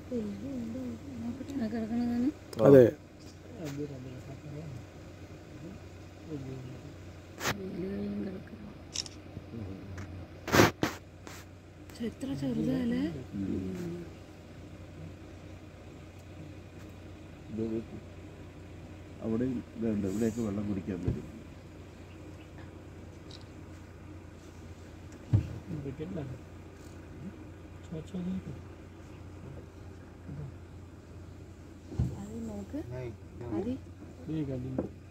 കിടക്കണതാണ് അതെ എത്ര ചെറുതല്ലേ അവിടെ ഇതുണ്ട് ഇവിടെയൊക്കെ വെള്ളം കുടിക്കാൻ വരും അത് നോക്ക് അതി